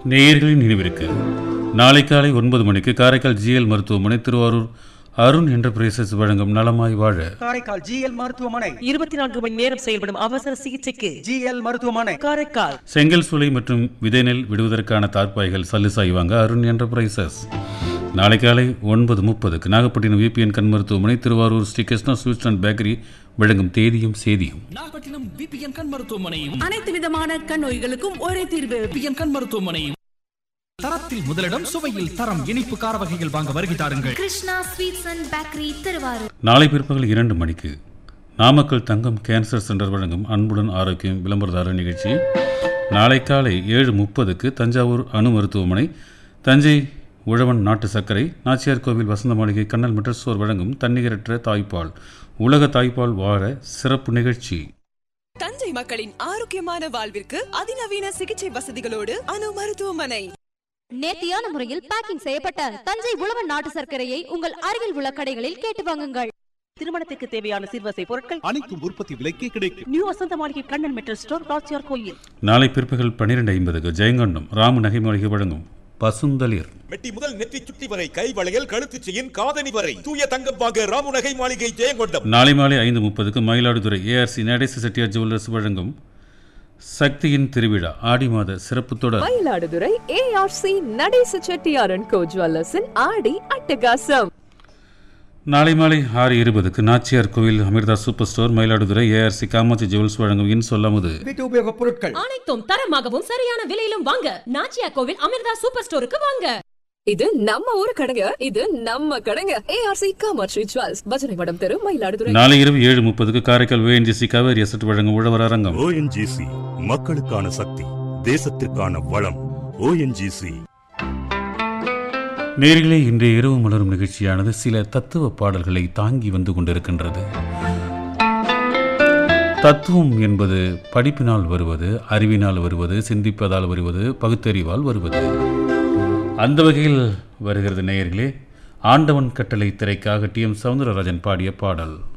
நேயர்களின் நினைவிற்கு நாளை காலை ஒன்பது மணிக்கு காரைக்கால் ஜிஎல் மருத்துவமனை திருவாரூர் அருண் என்டர்பிரைசஸ் வழங்கும் நலமாய் வாழ காரைக்கால் ஜிஎல் மருத்துவமனை இருபத்தி நான்கு மணி நேரம் செயல்படும் அவசர சிகிச்சைக்கு ஜிஎல் மருத்துவமனை காரைக்கால் செங்கல் சூளை மற்றும் விதைநெல் விடுவதற்கான தார்ப்பாய்கள் சல்லுசாய் வாங்க அருண் என்டர்பிரைசஸ் நாளை காலை ஒன்பது முப்பதுக்கு நாகப்பட்டினம் விபிஎன் கண் மருத்துவமனை Thiruvarur Sri Krishna sweets and bakery வழங்கும் தேதியும் சேதியும் நாகப்பட்டினம் பிபிஎன் கண் மருத்துவமனையும் அனைத்து விதமான கண் நோய்களுக்கும் ஒரே தீர்வு பிபிஎன் கண் மருத்துவமனையும் தரத்தில் முதலிடம் சுவையில் தரம் இனிப்பு கார வகைகள் வாங்க வருகை தாருங்கள் Krishna sweets and bakery Thiruvarur நாளை பிற்பகல் இரண்டு மணிக்கு நாமக்கல் தங்கம் கேன்சர் சென்டர் வழங்கும் அன்புடன் ஆரோக்கியம் விளம்பரதார நிகழ்ச்சி நாளை காலை ஏழு முப்பதுக்கு தஞ்சாவூர் அணு மருத்துவமனை தஞ்சை உழவன் நாட்டு சர்க்கரை நாச்சியார் கோவில் வசந்த மாளிகை கண்ணல் மெட்ரஸ்டோர் வழங்கும் தன்னிகரற்ற தாய்ப்பால் உலக தாய்ப்பால் வார சிறப்பு நிகழ்ச்சி தஞ்சை மக்களின் ஆரோக்கியமான வாழ்விற்கு அதிநவீன சிகிச்சை வசதிகளோடு அணு மருத்துவமனை நேர்த்தியான முறையில் பேக்கிங் செய்யப்பட்ட தஞ்சை உழவன் நாட்டு சர்க்கரையை உங்கள் அருகில் உள்ள கடைகளில் கேட்டு வாங்குங்கள் திருமணத்துக்கு தேவையான சிறுவசை பொருட்கள் அனைத்தும் உற்பத்தி விலைக்கு கிடைக்கும் நியூ வசந்த மாளிகை கண்ணன் மெட்டல் ஸ்டோர் ராச்சியார் கோயில் நாளை பிற்பகல் பன்னிரெண்டு ஐம்பதுக்கு ஜெயங்கொண்டம் ராமு நகை மாளிகை வழங்கும் பசுந்தளிர் மெட்டி முதல் நெற்றி சுட்டி வரை கை வளையல் கழுத்து செயின் காதணி வரை தூய தங்கம் வாங்க ராமுநகை மாளிகை ஜெயங்கொண்டம் நாளை மாலை ஐந்து முப்பதுக்கு மயிலாடுதுறை ஏஆர்சி நடேச செட்டியார் ஜுவல்லர்ஸ் வழங்கும் சக்தியின் திருவிழா ஆடி மாத சிறப்பு தொடர் மயிலாடுதுறை ஏஆர்சி நடேச செட்டியாரன் கோ ஜுவல்லர்ஸின் ஆடி அட்டகாசம் நாளை மாலை ஆறு இருபதுக்கு Nachiyar Kovil Amirtha super store Mayiladuthurai ARC Kamatchi jewels வழங்கும் இன் சொல்லாமது வீட்டு உபயோகப் பொருட்கள் அனைத்தும் தரமாகவும் சரியான விலையிலும் வாங்க நாச்சியா கோவில் அமிர்தா சூப்பர் ஸ்டோருக்கு வாங்க இது நம்ம ஊரு கடைங்க இது நம்ம கடைங்க ஏஆர்சி காமாட்சி ஜுவல்ஸ் பஜனை மடம் தெரு மயிலாடுதுறை நாளை இரவு ஏழு முப்பதுக்கு காரைக்கால் ஓஎன்ஜிசி காவேரி அசட் வழங்கும் உழவர் அரங்கம் ஓஎன்ஜிசி மக்களுக்கான சக்தி தேசத்திற்கான வளம் ஓஎன்ஜிசி நேரிலே இன்றைய இரவு மலரும் நிகழ்ச்சியானது சில தத்துவ பாடல்களை தாங்கி வந்து கொண்டிருக்கின்றது தத்துவம் என்பது படிப்பினால் வருவது அறிவினால் வருவது சிந்திப்பதால் வருவது பகுத்தறிவால் வருவது அந்த வகையில் வருகிறது நேயர்களே ஆண்டவன் கட்டளை திரைக்காக டி எம் சவுந்தரராஜன் பாடிய பாடல்